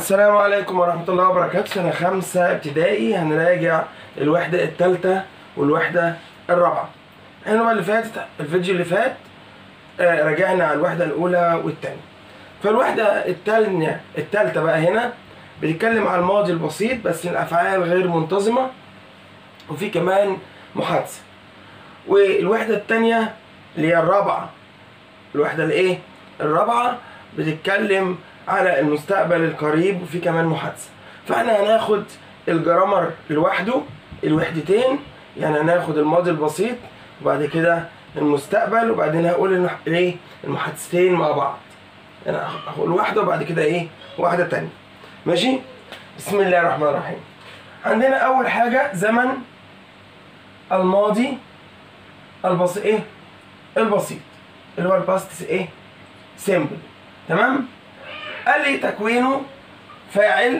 السلام عليكم ورحمة الله وبركاته سنة خمسة ابتدائي هنراجع الوحدة التالتة والوحدة الرابعة احنا بقى اللي فاتت الفيديو اللي فات آه، راجعنا على الوحدة الأولى والتانية فالوحدة التانية التالتة بقى هنا بتتكلم على الماضي البسيط بس الأفعال غير منتظمة وفي كمان محادثة والوحدة التانية اللي هي الرابعة الوحدة الإيه؟ الرابعة بتتكلم على المستقبل القريب وفي كمان محادثة فاحنا هناخد الجرامر لوحده الوحدتين يعني هناخد الماضي البسيط وبعد كده المستقبل وبعدين هقول المح- الايه المحادثتين مع بعض يعني هقول واحدة وبعد كده ايه واحدة تانية ماشي بسم الله الرحمن الرحيم عندنا أول حاجة زمن الماضي البسيط ايه البسيط اللي هو الباست ايه سيمبل تمام قال لي تكوينه فاعل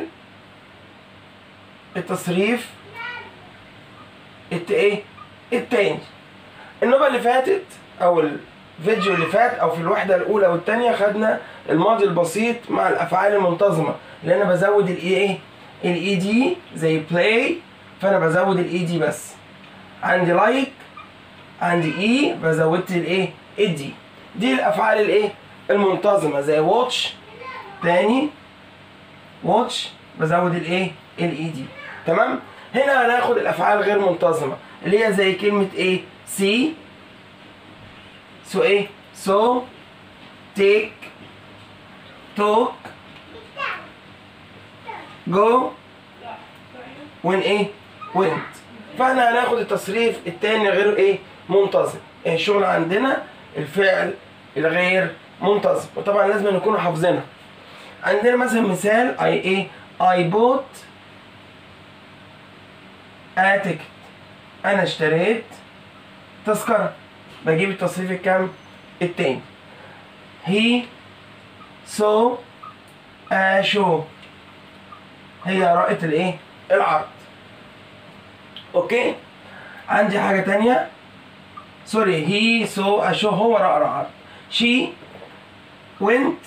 التصريف الت ايه التاني النوبة اللي فاتت او الفيديو اللي فات او في الوحدة الاولى والتانية خدنا الماضي البسيط مع الافعال المنتظمة اللي انا بزود الاي ايه الاي دي زي بلاي فانا بزود الاي دي بس عندي لايك عندي اي بزودت الايه الدي دي الافعال الايه المنتظمه زي واتش تاني واتش بزود الايه الاي دي تمام هنا هناخد الافعال غير منتظمه اللي هي زي كلمه ايه سي سو ايه سو تيك توك جو وين ايه وينت فاحنا هناخد التصريف التاني غير ايه منتظم يعني الشغل عندنا الفعل الغير منتظم وطبعا لازم نكون حافظينها عندنا مثلا مثال اي ايه اي بوت اتيكت انا اشتريت تذكرة بجيب التصريف الكام التاني هي سو شو هي رأت الايه العرض اوكي عندي حاجة تانية سوري هي سو اشو هو رأى العرض she went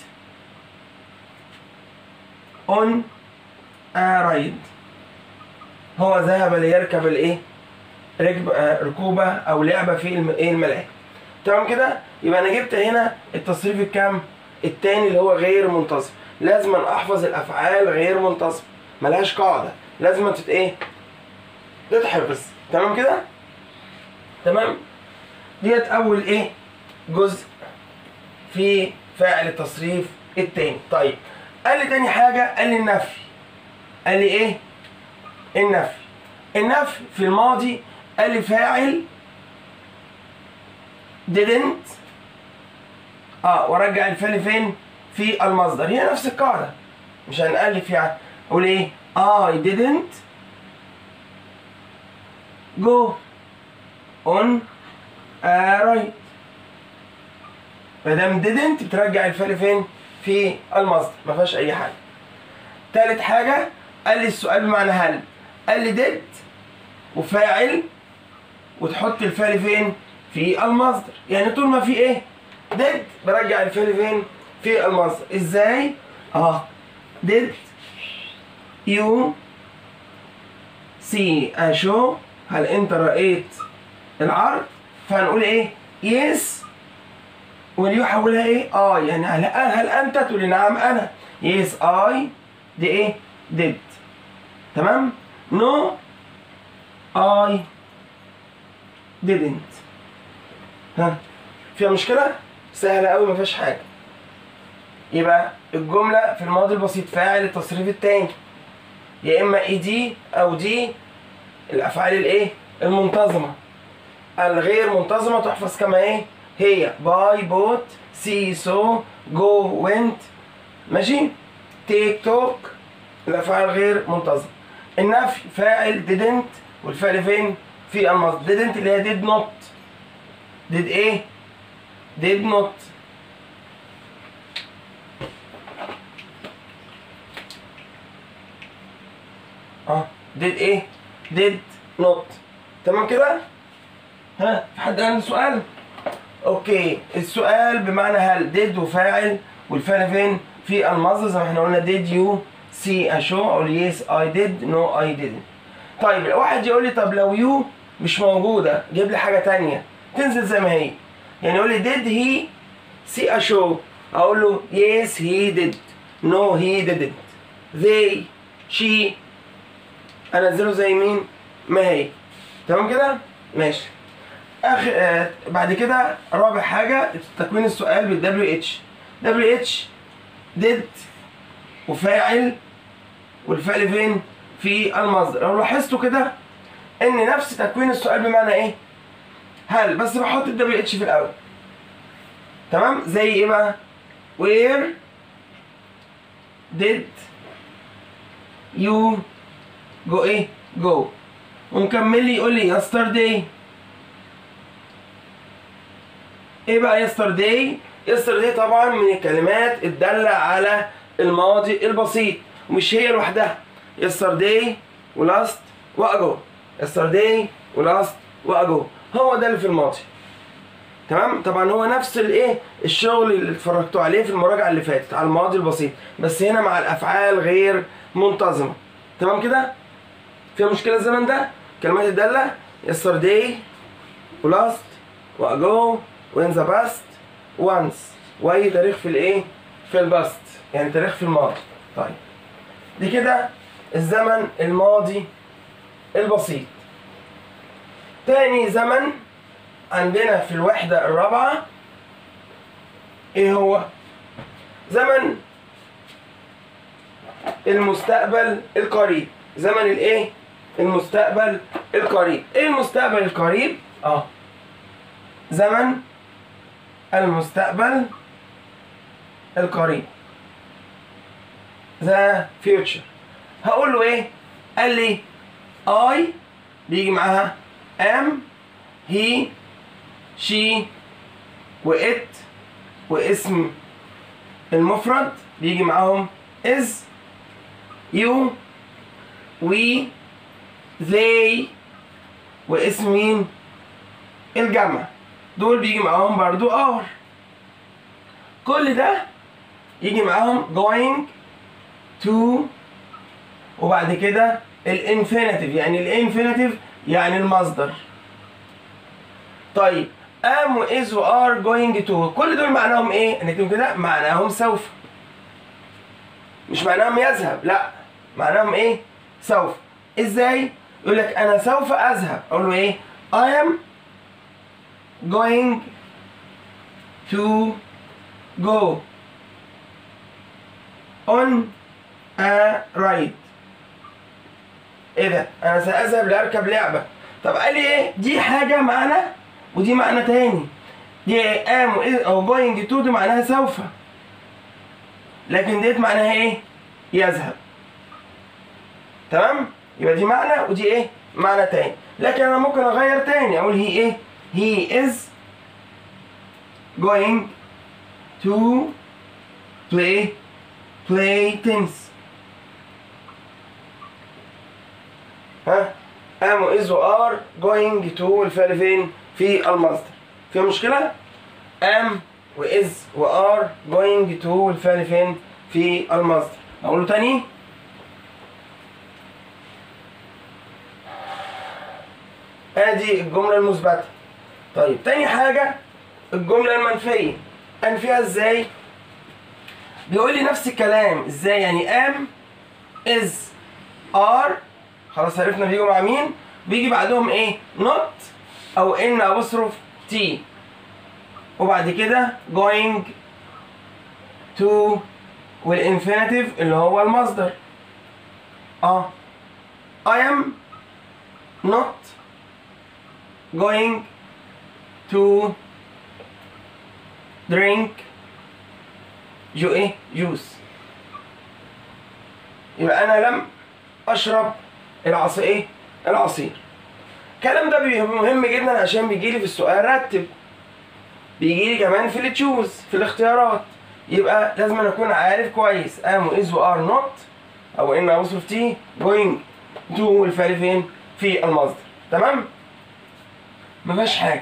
on a ride هو ذهب ليركب الايه ركب آه، ركوبة او لعبة في الم... ايه الملاهي تمام كده يبقى انا جبت هنا التصريف الكام التاني اللي هو غير منتظم لازم احفظ الافعال غير منتظمه ملهاش قاعده لازم تت ايه تتحفظ تمام كده تمام ديت اول ايه جزء في فاعل التصريف التاني طيب قال لي تاني حاجه قال لي النفي قال لي ايه النفي النفي في الماضي قال لي فاعل didn't اه وارجع الفعل فين في المصدر هي نفس القاعده مش هنألف يعني اقول ايه I didn't go on a ride مادام didn't بترجع الفعل فين في المصدر ما فيهاش اي حاجه تالت حاجه قال لي السؤال بمعنى هل قال لي did وفاعل وتحط الفعل فين في المصدر يعني طول ما في ايه did برجع الفعل فين في المصدر ازاي اه did you see a show هل انت رأيت العرض فهنقول ايه yes واليو حولها ايه اه يعني هل, هل انت تقول لي نعم انا yes I دي ايه did تمام no I didn't ها فيها مشكلة سهلة قوي ما فيهاش حاجة يبقى الجملة في الماضي البسيط فاعل التصريف التاني يا اما اي دي او دي الافعال الايه المنتظمة الغير منتظمة تحفظ كما ايه هي باي بوت سي سو جو وينت ماشي تيك توك الافعال غير منتظمة النفي فاعل didn't والفعل فين في المصدر didn't اللي هي did not did ايه did not اه did ايه did not تمام كده ها في حد عنده سؤال اوكي السؤال بمعنى هل did وفاعل والفعل فين في المصدر زي ما احنا قلنا did you see a show اقول yes I did no I didn't طيب واحد يقول لي طب لو يو مش موجودة جيب لي حاجة تانية تنزل زي ما هي يعني يقول لي did he see a show اقول له yes he did no he didn't they she انزله زي مين ما هي تمام كده ماشي اخر آه بعد كده رابع حاجه تكوين السؤال بالدبليو اتش دبليو اتش did وفاعل والفعل فين في المصدر لو لاحظتوا كده ان نفس تكوين السؤال بمعنى ايه هل بس بحط الدبليو اتش في الاول تمام زي ايه بقى where did you go ايه go ومكمل لي يقول لي yesterday ايه بقى yesterday yesterday طبعا من الكلمات الدالة على الماضي البسيط ومش هي لوحدها yesterday ولast واجو yesterday ولast واجو هو ده اللي في الماضي تمام طبعا هو نفس الايه الشغل اللي اتفرجتوا عليه في المراجعه اللي فاتت على الماضي البسيط بس هنا مع الافعال غير منتظمه تمام كده فيها مشكله الزمن ده كلمات الداله yesterday ولast واجو وين ذا باست وانس واي تاريخ في الايه في الباست يعني تاريخ في الماضي طيب دي كده الزمن الماضي البسيط تاني زمن عندنا في الوحدة الرابعة ايه هو زمن المستقبل القريب زمن الايه المستقبل القريب ايه المستقبل القريب اه زمن المستقبل القريب the future هقول له ايه قال لي I بيجي معاها am he she و it واسم المفرد بيجي معاهم is you we they واسم مين الجمع دول بيجي معاهم برضو are كل ده يجي معاهم going to وبعد كده الانفينيتيف يعني الانفينيتيف يعني المصدر طيب am و is و are going to كل دول معناهم ايه؟ نكتب كده معناهم سوف مش معناهم يذهب لا معناهم ايه؟ سوف ازاي؟ يقول لك انا سوف اذهب اقول له ايه؟ I am going to go on a ride ايه ده انا ساذهب لاركب لعبه طب قال لي ايه دي حاجه معنى ودي معنى تاني دي ام او جوينج تو دي معناها سوف لكن ديت معناها ايه يذهب تمام يبقى دي معنى ودي ايه معنى تاني لكن انا ممكن اغير تاني اقول هي ايه he is going to play play tennis ها am و is و are going to الفعل فين في المصدر في مشكلة am و is و are going to الفعل فين في المصدر اقوله تاني ادي الجملة المثبتة طيب تاني حاجة الجملة المنفية انفيها ازاي بيقول لي نفس الكلام ازاي يعني am is are خلاص عرفنا بيجوا مع مين بيجي بعدهم ايه not او ان ابوستروف تي وبعد كده going to والانفينيتيف اللي هو المصدر اه I am not going to drink جو ايه جوس يبقى انا لم اشرب العصير ايه العصير الكلام ده بي- مهم جدا عشان بيجي لي في السؤال رتب بيجي لي كمان في التشوز في الاختيارات يبقى لازم أنا اكون عارف كويس ام واز وار نوت او ان اصرف تي جوينج تو الفعل فين في المصدر تمام ما فيهاش حاجه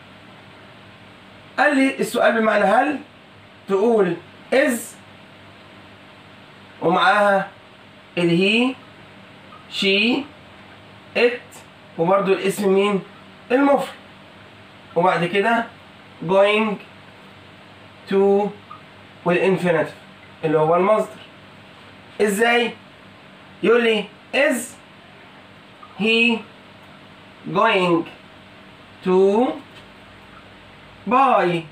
قال لي السؤال بمعنى هل تقول is ومعاها الهي شي ات وبرضو الاسم مين المفرد وبعد كده going to والانفينيتيف اللي هو المصدر ازاي يقول لي is he going to buy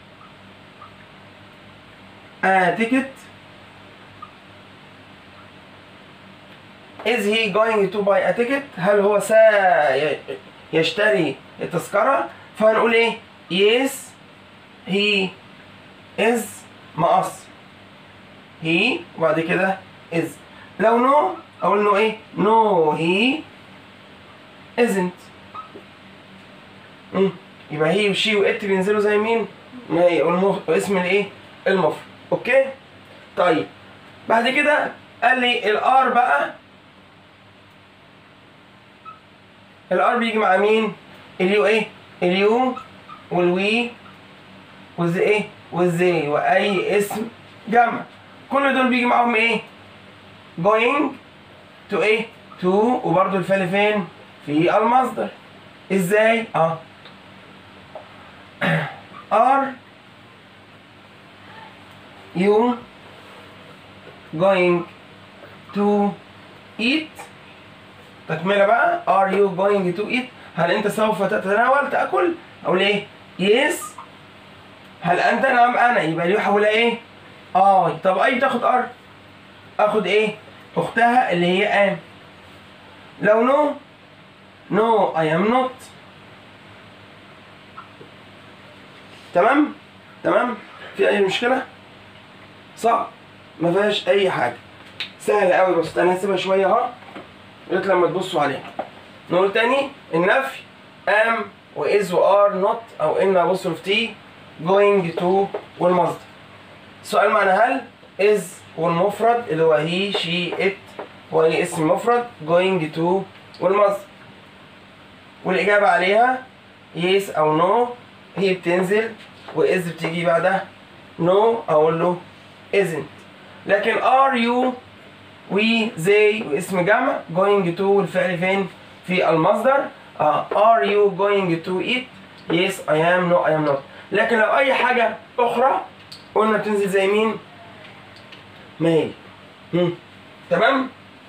a ticket is he going to buy a ticket هل هو سيشتري التذكرة فهنقول ايه yes he is مقص he وبعد كده is لو no اقول له ايه no he isn't مم. يبقى هي وشي وات بينزلوا زي مين ما هي والمف... اسم الايه المفرد اوكي طيب بعد كده قال لي الار بقى الار بيجي مع مين اليو ايه اليو والوي والزي ايه والزي واي اسم جمع كل دول بيجي معاهم ايه going to ايه to وبرضو الفعل فين في المصدر ازاي اه are you going to eat تكملة بقى are you going to eat هل انت سوف تتناول تاكل او ليه yes هل انت نعم انا يبقى ليه حولها ايه اه طب اي تاخد ار اخد ايه اختها اللي هي ام لو نو نو اي ام نوت تمام تمام في اي مشكله صعب ما فيهاش اي حاجه سهله قوي بس انا هسيبها شويه اهو لغايه لما تبصوا عليها نقول تاني النفي ام واز وار نوت او ان ابوستروف تي جوينج تو والمصدر السؤال معنى هل از والمفرد اللي هو هي شي ات هو ايه اسم مفرد جوينج تو والمصدر والاجابه عليها يس او نو هي بتنزل واز بتيجي بعدها نو اقول له isn't لكن are you we they واسم جمع going to والفعل فين في المصدر uh, are you going to eat yes I am no I am not لكن لو اي حاجة اخرى قلنا بتنزل زي مين ما هي مم. تمام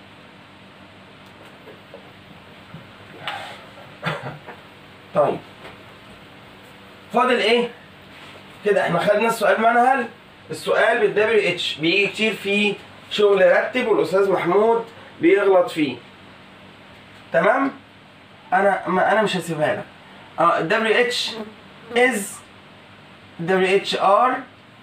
طيب فاضل ايه كده احنا خدنا السؤال معنى هل السؤال بالدبليو اتش بيجي كتير فيه شغل رتب والاستاذ محمود بيغلط فيه تمام انا ما انا مش هسيبها لك اه الدبليو اتش از دبليو اتش ار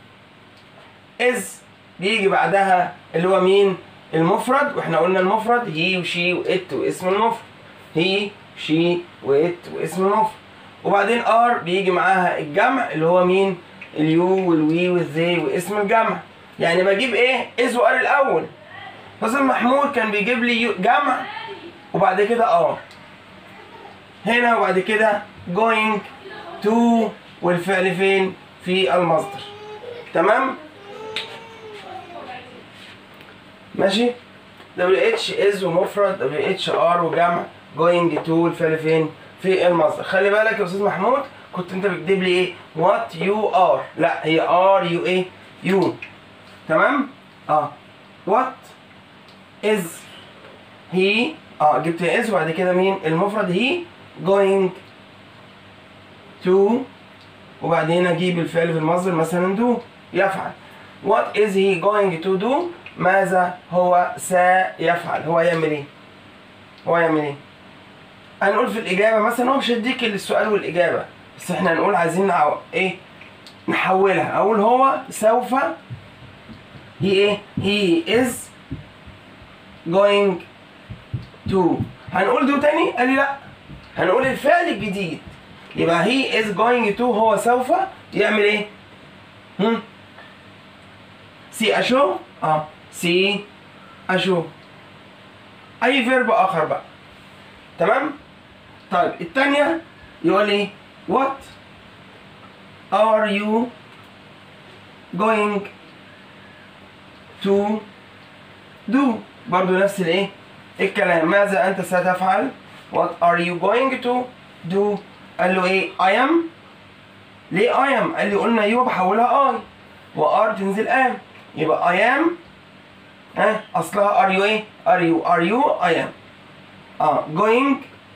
از بيجي بعدها اللي هو مين المفرد واحنا قلنا المفرد هي وشي وات واسم المفرد هي شي وات واسم المفرد وبعدين ار بيجي معاها الجمع اللي هو مين اليو والوي والزي واسم الجمع يعني بجيب ايه از وار الاول مثلا محمود كان بيجيب لي يو- جمع وبعد كده ار هنا وبعد كده going to والفعل فين في المصدر تمام ماشي WH is ومفرد WH R وجمع going to الفعل فين في المصدر خلي بالك يا استاذ محمود كنت انت بتكتب لي ايه what you are لا هي are you ايه you تمام اه what is he اه جبت is وبعد كده مين المفرد he going to وبعدين اجيب الفعل في المصدر مثلا do يفعل what is he going to do ماذا هو سيفعل هو يعمل ايه هو يعمل ايه هنقول في الاجابه مثلا هو مش هيديك السؤال والاجابه بس احنا هنقول عايزين نعو... ايه نحولها اقول هو سوف هي ايه he is going to هنقول دو تاني قال لي لا هنقول الفعل الجديد يبقى he is going to هو سوف يعمل ايه هم سي اشو اه سي اشو اي فيرب اخر بقى تمام طيب التانية يقول لي what are you going to do برضو نفس الايه الكلام ماذا انت ستفعل what are you going to do قال له ايه I am ليه I am قال لي قلنا يو بحولها I و are تنزل am يبقى I am ها اصلها are you ايه are you are you I am اه going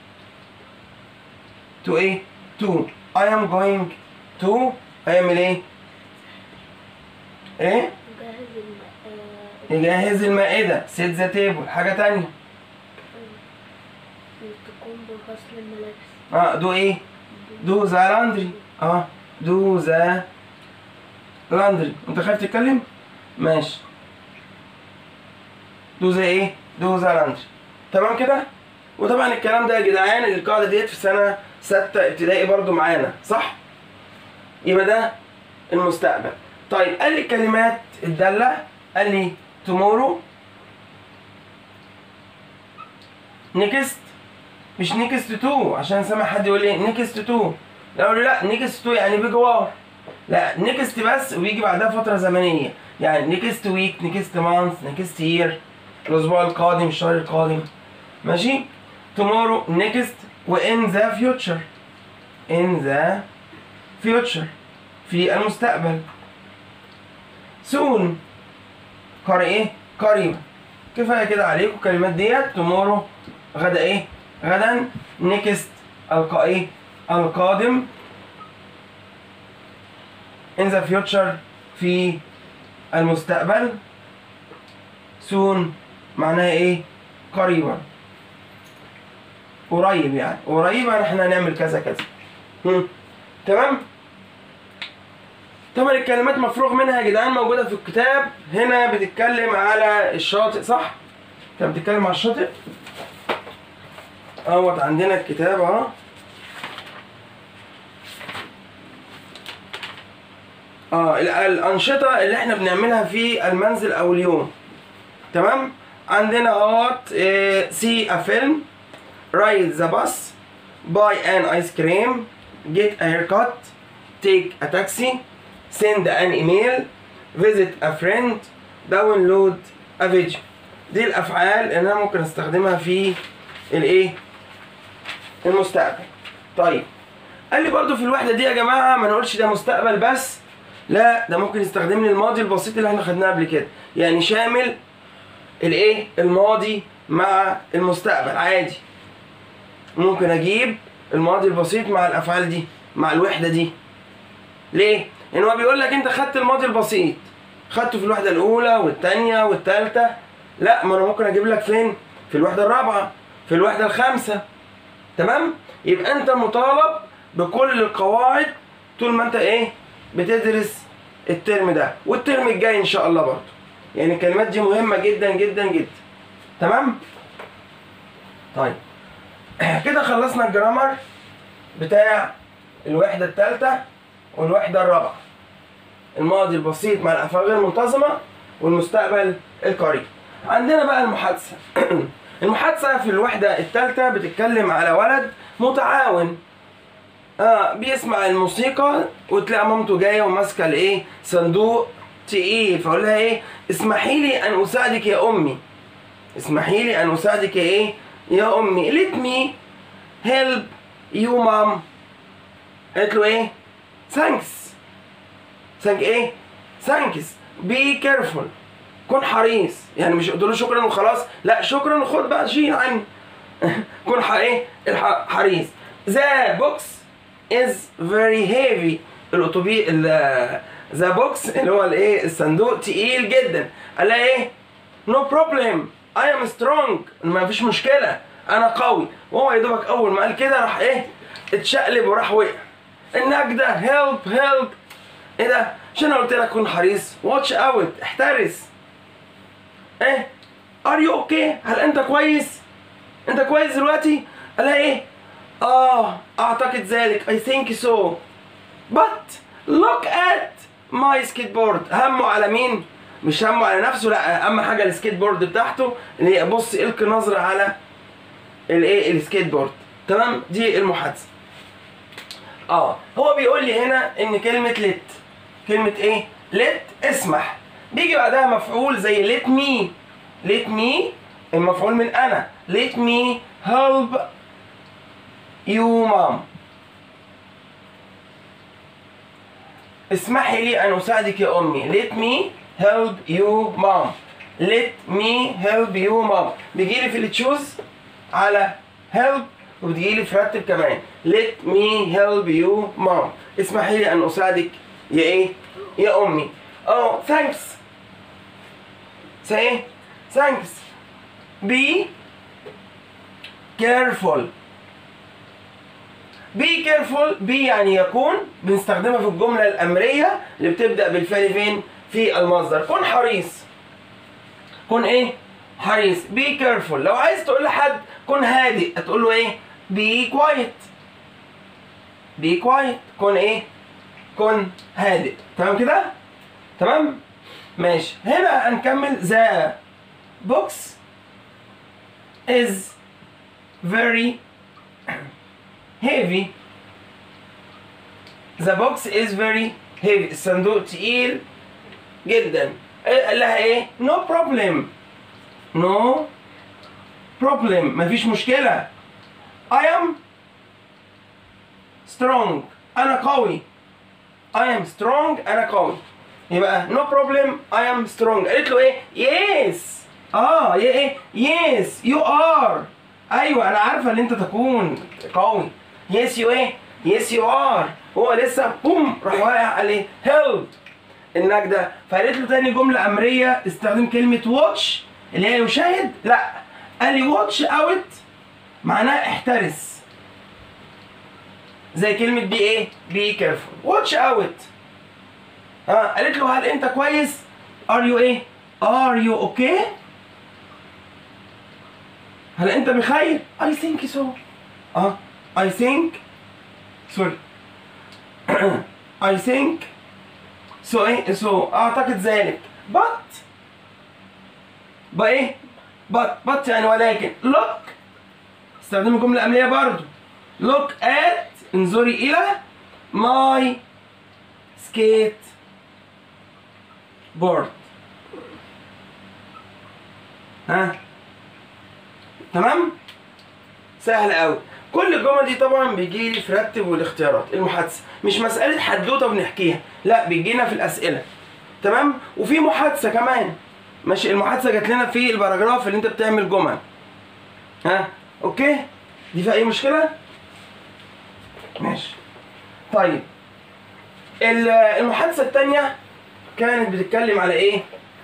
to ايه to I am going to هيعمل ايه ايه جهز الم... آه، يجهز المائدة set the table حاجة تانية تقوم بغسل الملابس اه دو ايه دو ذا لاندري اه دو ذا لاندري انت خايف تتكلم ماشي دو ذا ايه دو ذا لاندري تمام كده وطبعا الكلام ده يا جدعان القاعده ديت في سنه سته ابتدائي برضو معانا صح يبقى ده المستقبل طيب قال لي الكلمات الداله قال لي tomorrow next مش نيكست تو عشان سامع حد يقول لي نيكست تو لا اقول له لا نيكست تو يعني بجوار لا نيكست بس ويجي بعدها فتره زمنيه يعني نيكست ويك نيكست مانث نيكست يير الاسبوع القادم الشهر القادم ماشي tomorrow next وان ذا future in the future في المستقبل soon قري ايه قريبا كفايه كده عليكم الكلمات ديت tomorrow غدا ايه غدا next القا ايه القادم in the future في المستقبل soon معناها ايه قريبا قريب يعني قريبا احنا هنعمل كذا كذا هم. تمام طبعا الكلمات مفروغ منها يا جدعان موجوده في الكتاب هنا بتتكلم على الشاطئ صح كانت بتتكلم على الشاطئ اهوت عندنا الكتاب اهو اه ال- الانشطه اللي احنا بنعملها في المنزل او اليوم تمام عندنا اهوت سي ا فيلم رايد ذا باص باي ان ايس كريم جيت ا هير كات تيك ا تاكسي send an email visit a friend download a video دي الافعال اللي انا ممكن استخدمها في الايه المستقبل طيب قال لي برضو في الوحده دي يا جماعه ما نقولش ده مستقبل بس لا ده ممكن يستخدم لي الماضي البسيط اللي احنا خدناه قبل كده يعني شامل الايه الماضي مع المستقبل عادي ممكن اجيب الماضي البسيط مع الافعال دي مع الوحده دي ليه ان هو بيقول لك انت خدت الماضي البسيط خدته في الوحده الاولى والثانيه والثالثه لا ما انا ممكن اجيب لك فين في الوحده الرابعه في الوحده الخامسه تمام يبقى انت مطالب بكل القواعد طول ما انت ايه بتدرس الترم ده والترم الجاي ان شاء الله برضه يعني الكلمات دي مهمه جدا جدا جدا تمام طيب كده خلصنا الجرامر بتاع الوحده الثالثه والوحده الرابعه الماضي البسيط مع الافعال غير المنتظمه والمستقبل القريب عندنا بقى المحادثه المحادثه في الوحده الثالثه بتتكلم على ولد متعاون اه بيسمع الموسيقى وتلاقي مامته جايه وماسكه الايه صندوق تقيل فاقول لها ايه اسمحي لي ان اساعدك يا امي اسمحي لي ان اساعدك يا ايه يا امي let me help you mom قالت له ايه thanks thank ايه thanks be careful كن حريص يعني مش قلت له شكرا وخلاص لا شكرا وخد بقى شيل عني كن ح- ايه الح- حريص the box is very heavy الاتوبيس ذا بوكس اللي هو الايه الصندوق تقيل جدا قال لها ايه نو بروبلم اي ام سترونج ما فيش مشكله انا قوي وهو يا دوبك اول ما قال كده راح ايه اتشقلب وراح وقع النجدة هيلب هيلب ايه ده عشان انا قلت لك كن حريص واتش اوت احترس ايه ار يو اوكي هل انت كويس انت كويس دلوقتي قال لها ايه اه اعتقد ذلك I think so but look at my skateboard همه على مين مش همه على نفسه لا اهم حاجه السكيت بورد بتاعته اللي هي بص القي نظره على الايه السكيت بورد تمام دي المحادثه اه هو بيقول لي هنا ان كلمه لت كلمه ايه لت اسمح بيجي بعدها مفعول زي لت مي let me المفعول من انا let me help you mom اسمحي لي ان اساعدك يا امي let me help you mom let me help you mom بيجي لي في التشوز على help وبتجي لي في رتب كمان let me help you mom اسمحي لي ان اساعدك يا ايه يا امي oh thanks say thanks be careful be careful be يعني يكون بنستخدمها في الجملة الأمرية اللي بتبدأ بالفعل فين؟ في المصدر كن حريص كن ايه؟ حريص be careful لو عايز تقول لحد كن هادئ هتقول له ايه؟ be quiet be quiet كن ايه؟ كن هادئ تمام كده؟ تمام؟ ماشي هنا هنكمل the box is very heavy the box is very heavy الصندوق تقيل جدا إيه- قال لها ايه no problem no problem مفيش مشكلة I am strong أنا قوي I am strong أنا قوي يبقى no problem I am strong قالت له ايه yes اه يا ايه yes you are ايوه انا عارفه ان انت تكون قوي yes you ايه yes you are هو لسه بوم راح واقع عليه help النجدة فقالت له تاني جملة أمرية استخدم كلمة واتش اللي هي يشاهد لا قال لي واتش اوت معناها احترس زي كلمة بي ايه بي كيرفول واتش اوت ها قالت له هل انت كويس ار يو ايه ار يو اوكي هل انت بخير I think so اه I think سوري I think so ايه so اعتقد ذلك but بايه but but يعني ولكن look استخدم جملة أملية برضو look at انظري إلى my skate board ها تمام سهل قوي كل الجمل دي طبعا بيجي لي في رتب والاختيارات المحادثه مش مساله حدوته بنحكيها لا بيجينا في الاسئله تمام وفي محادثه كمان ماشي المحادثه جات لنا في الباراجراف اللي انت بتعمل جمل ها اوكي دي فيها اي مشكله ماشي طيب ال- المحادثه الثانيه كانت بتتكلم على ايه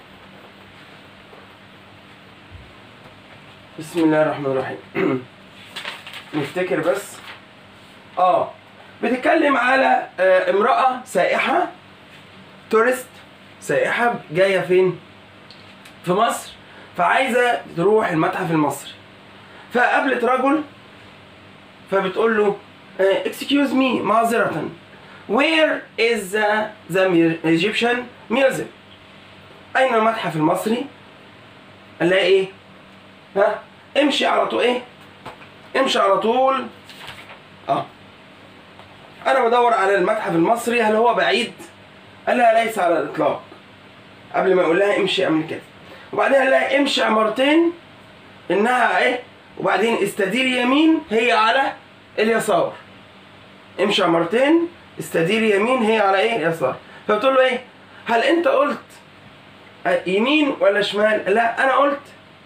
بسم الله الرحمن الرحيم نفتكر بس اه بتتكلم على آه امرأة سائحة تورست سائحة جاية فين؟ في مصر فعايزة تروح المتحف المصري فقابلت رجل فبتقول له آه، excuse me معذرة where is the, the mu- Egyptian museum أين المتحف المصري؟ قال لها إيه؟ ها امشي على طول ايه امشي على طول اه انا بدور على المتحف المصري هل هو بعيد قال لها ليس على الاطلاق قبل ما يقول لها امشي اعمل كده وبعدين قال لها امشي عمارتين انها ايه وبعدين استدير يمين هي على اليسار امشي عمارتين استدير يمين هي على ايه اليسار فبتقول له ايه هل انت قلت آه، يمين ولا شمال لا انا قلت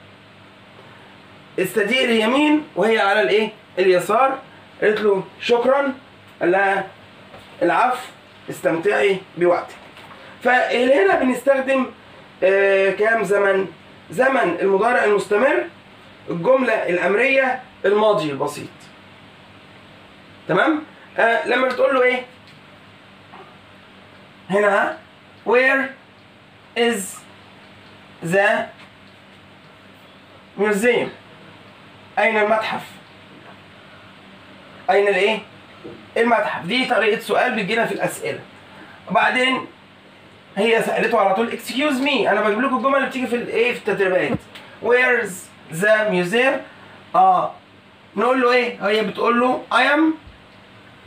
استدير يمين وهي على الايه اليسار قالت له شكرا قال لها العفو استمتعي بوقتك فهنا بنستخدم آه كام زمن زمن المضارع المستمر الجملة الأمرية الماضي البسيط تمام آه لما بتقول له ايه هنا ها where is the museum أين المتحف؟ أين الإيه؟ المتحف دي طريقة سؤال بتجينا في الأسئلة وبعدين هي سألته على طول excuse me أنا بجيب لكم الجمل اللي بتيجي في الإيه في التدريبات where's the museum؟ آه نقول له إيه؟ هي بتقول له I am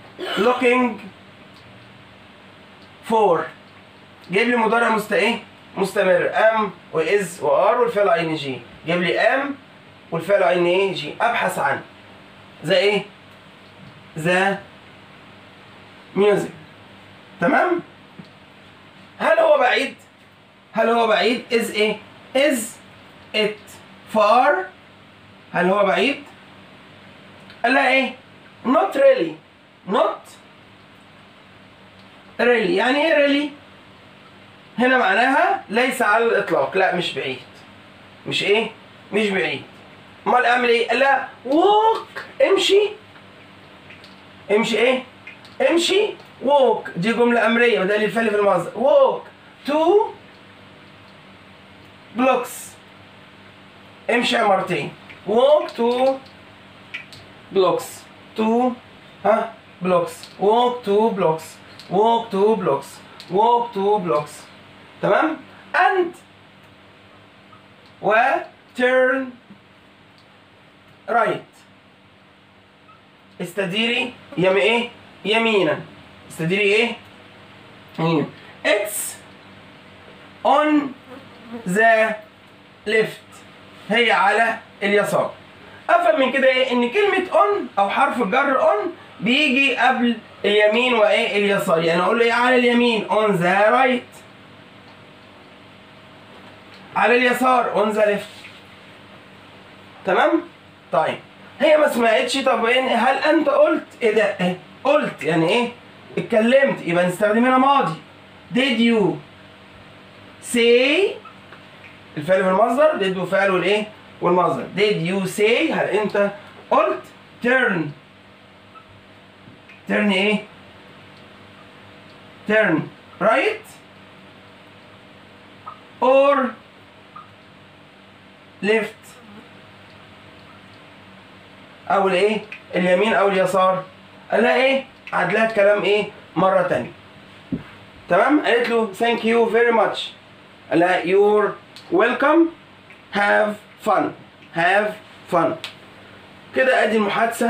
looking for جايب لي مضارع مست إيه؟ مستمر ام واز وار والفعل اي ان جي جيب لي ام والفعل اي ان ايه جي ابحث عن ذا ايه ذا ميوزك تمام هل هو بعيد هل هو بعيد is ايه is it far هل هو بعيد قال لها ايه not really not really يعني ايه really هنا معناها ليس على الاطلاق لا مش بعيد مش ايه مش بعيد امال اعمل ايه قال لها walk امشي امشي ايه امشي walk دي جملة أمرية بدل الفعل في المصدر walk two blocks امشي عمارتين walk two blocks two ها blocks walk two blocks walk two blocks walk two blocks تمام and و turn right استديري يم ايه يمينا استديري ايه يمينا it's on the left هي على اليسار افهم من كده ايه ان كلمه on او حرف الجر on بيجي قبل اليمين وايه اليسار يعني اقول له ايه على اليمين on the right على اليسار on the left تمام طيب هي ما سمعتش طب إيه هل انت قلت ايه ده إيه؟ قلت يعني ايه اتكلمت يبقى نستخدم هنا ماضي did you say الفعل والمصدر did وفعل والايه والمصدر did you say هل انت قلت turn turn ايه turn right or left او الايه اليمين او اليسار قال لها ايه عاد لها الكلام ايه مره تانية تمام قالت له thank you very much قال لها you're welcome have fun have fun كده ادي المحادثه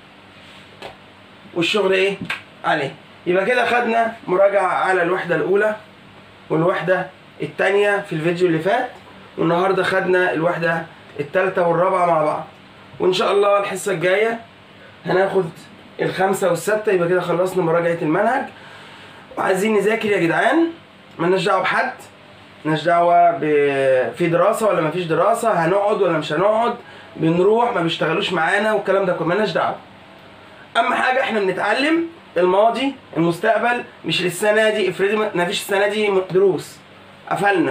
والشغل ايه عليه يبقى كده خدنا مراجعه على الوحده الاولى والوحده الثانيه في الفيديو اللي فات والنهارده خدنا الوحده الثالثه والرابعه مع بعض وان شاء الله الحصه الجايه هناخد الخمسه والسته يبقى كده خلصنا مراجعه المنهج وعايزين نذاكر يا جدعان مالناش دعوه بحد مالناش دعوه ب... في دراسه ولا مفيش دراسه هنقعد ولا مش هنقعد بنروح ما بيشتغلوش معانا والكلام ده كله مالناش دعوه اهم حاجه احنا بنتعلم الماضي المستقبل مش السنه دي افرضي ما فيش السنه دي دروس قفلنا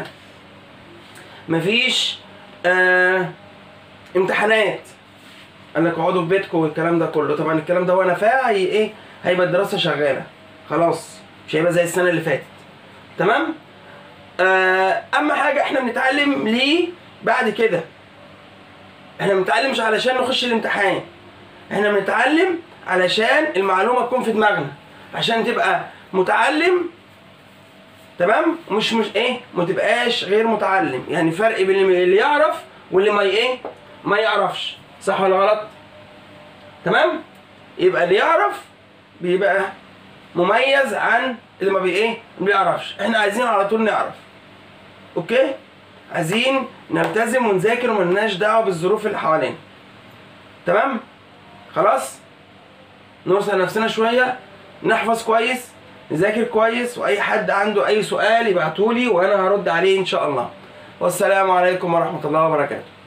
مفيش آه امتحانات قال لك اقعدوا في بيتكم والكلام ده كله طبعا الكلام ده هو نفاه هي ايه هيبقى الدراسه شغاله خلاص مش هيبقى زي السنه اللي فاتت تمام آه اما حاجه احنا بنتعلم ليه بعد كده احنا بنتعلم مش علشان نخش الامتحان احنا بنتعلم علشان المعلومه تكون في دماغنا عشان تبقى متعلم تمام مش مش ايه ما تبقاش غير متعلم يعني فرق بين اللي يعرف واللي ما ايه ما يعرفش صح ولا غلط تمام يبقى اللي يعرف بيبقى مميز عن اللي ما بي ايه ما بيعرفش احنا عايزين على طول نعرف اوكي عايزين نلتزم ونذاكر وملناش دعوه بالظروف اللي حوالينا تمام خلاص نوصل نفسنا شويه نحفظ كويس نذاكر كويس واي حد عنده اي سؤال يبعتولي وانا هرد عليه ان شاء الله والسلام عليكم ورحمه الله وبركاته